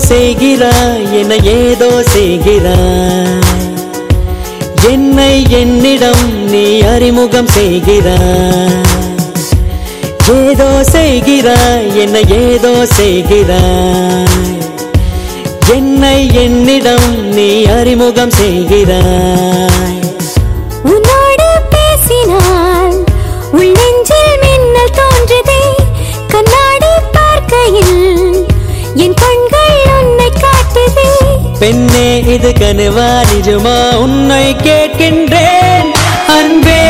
செய்கிறாய் என ஏதோ செய்கிறாய் என்னை என்னிடம் நீ அறிமுகம் செய்கிறாய் ஏதோ செய்கிறாய் என்ன ஏதோ செய்கிறாய் என்னை என்னிடம் நீ அறிமுகம் செய்கிறாய் உன்னோடு பேசினால் உள் நெஞ்சில் மின்னல் தோன்றுதே கண்ணாடி பார்க்கையில் என் கண்கள் உன்னை காட்டுதே பெண்ணே இது கனவா நிஜமா உன்னை கேட்கின்றேன் அன்பே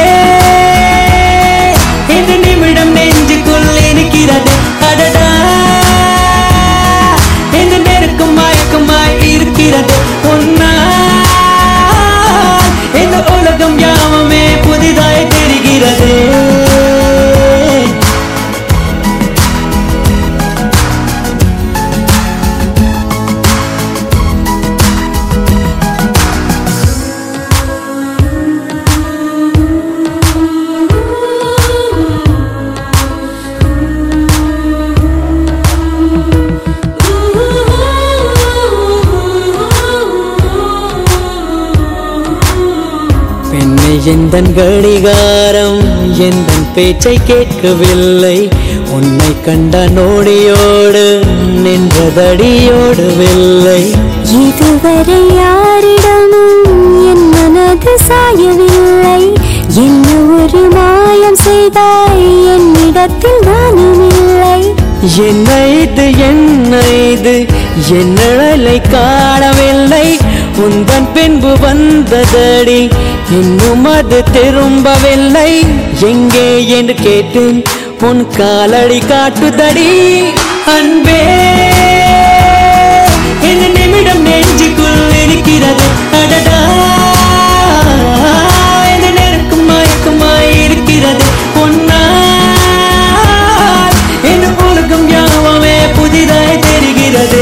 இந்த நிமிடம் நெஞ்சுக்குள் இருக்கிறது அடடா இந்த நெருக்கும் மயக்கமாய் இருக்கிறது உன்னா இந்த உலகம் யாவுமே புதிதாய் தெரிகிறது பெண்ணை எந்தன் கடிகாரம் எந்தன் பேச்சை கேட்கவில்லை உன்னை கண்ட நோடியோடு நின்றதடியோடவில்லை இதுவரை யாரிடமும் என் மனது சாயவில்லை என்ன ஒரு மாயம் செய்தாய் என்னிடத்தில் நானும் இல்லை என்ன இது என்ன இது என் நிழலை காணவில்லை உந்தன் பின்பு வந்ததடி இன்னும் அது திரும்பவில்லை எங்கே என்று கேட்டேன் உன் காலடி காட்டுதடி அன்பே இந்த நிமிடம் நெஞ்சுக்குள் இருக்கிறது அடடா இந்த நெருக்கும் மயக்கமாய் இருக்கிறது பொன்னால் இந்த உலகம் யாவமே புதிதாய் தெரிகிறது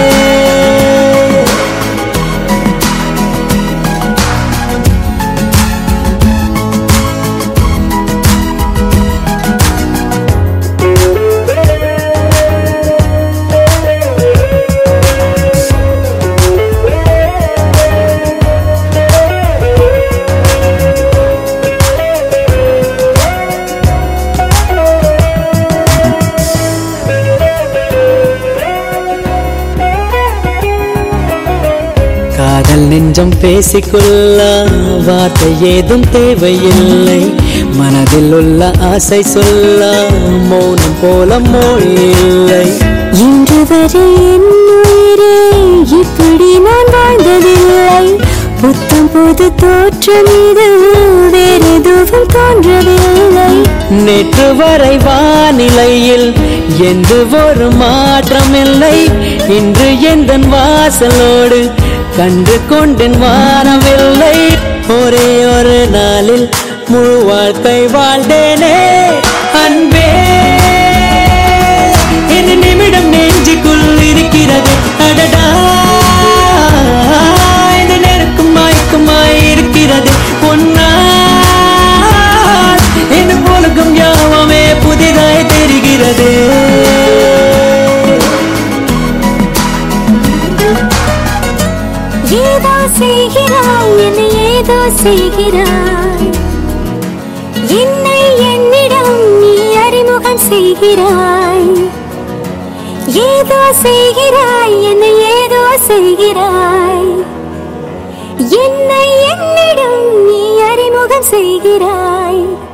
காதல் நெஞ்சம் பேசிக்கொள்ள வார்த்தை ஏதும் தேவையில்லை மனதில் உள்ள ஆசை சொல்ல மௌனம் போல மொழி இல்லை இன்று வரை என் உயிரே இப்படி நான் வாழ்ந்ததில்லை புத்தம் புது தோற்றம் இது வேறு எதுவும் தோன்றவில்லை நேற்று வரை வானிலையில் எந்த ஒரு மாற்றமில்லை இன்று எந்த வாசலோடு கண்டு கொண்டேன் வானவில்லை ஒரே ஒரு நாளில் முழு வாழ்க்கை வாழ்ந்தேனே அன்பே இந்த நிமிடம் நெஞ்சுக்குள் இருக்கிறது அடடா இந்த நெருக்கும் மயக்கமாய் இருக்கிறது பொன்னால் இந்த உலகம் யாவமே புதிதாய் தெரிகிறது ஏதோ செய்கிறாய் என்னை ஏதோ செய்கிறாய் என்னை என்னிடம் நீ அறிமுகம் செய்கிறாய் ஏதோ செய்கிறாய் என்னை ஏதோ செய்கிறாய் என்னை என்னிடம் நீ அறிமுகம் செய்கிறாய்